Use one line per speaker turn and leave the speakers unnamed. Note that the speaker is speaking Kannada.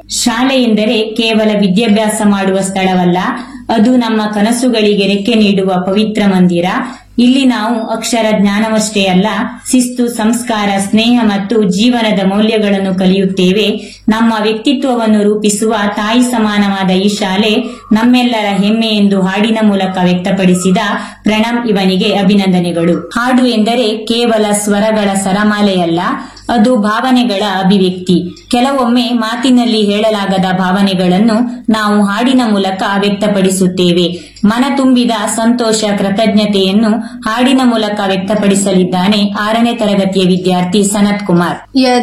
ಶಾಲೆ ಎಂದರೆ ಕೇವಲ ವಿದ್ಯಾಭ್ಯಾಸ ಮಾಡುವ ಸ್ಥಳವಲ್ಲ ಅದು ನಮ್ಮ ಕನಸುಗಳಿಗೆ ರೆಕ್ಕೆ ನೀಡುವ ಪವಿತ್ರ ಮಂದಿರ ಇಲ್ಲಿ ನಾವು ಅಕ್ಷರ ಜ್ಞಾನವಷ್ಟೇ ಅಲ್ಲ ಶಿಸ್ತು ಸಂಸ್ಕಾರ ಸ್ನೇಹ ಮತ್ತು ಜೀವನದ ಮೌಲ್ಯಗಳನ್ನು ಕಲಿಯುತ್ತೇವೆ ನಮ್ಮ ವ್ಯಕ್ತಿತ್ವವನ್ನು ರೂಪಿಸುವ ತಾಯಿ ಸಮಾನವಾದ ಈ ಶಾಲೆ ನಮ್ಮೆಲ್ಲರ ಹೆಮ್ಮೆ ಎಂದು ಹಾಡಿನ ಮೂಲಕ ವ್ಯಕ್ತಪಡಿಸಿದ ಪ್ರಣಮ್ ಇವನಿಗೆ ಅಭಿನಂದನೆಗಳು ಹಾಡು ಎಂದರೆ ಕೇವಲ ಸ್ವರಗಳ ಸರಮಾಲೆಯಲ್ಲ ಅದು ಭಾವನೆಗಳ ಅಭಿವ್ಯಕ್ತಿ ಕೆಲವೊಮ್ಮೆ ಮಾತಿನಲ್ಲಿ ಹೇಳಲಾಗದ ಭಾವನೆಗಳನ್ನು ನಾವು ಹಾಡಿನ ಮೂಲಕ ವ್ಯಕ್ತಪಡಿಸುತ್ತೇವೆ ಮನ ತುಂಬಿದ ಸಂತೋಷ ಕೃತಜ್ಞತೆಯನ್ನು ಹಾಡಿನ ಮೂಲಕ ವ್ಯಕ್ತಪಡಿಸಲಿದ್ದಾನೆ ಆರನೇ ತರಗತಿಯ ವಿದ್ಯಾರ್ಥಿ ಸನತ್ ಕುಮಾರ್
यह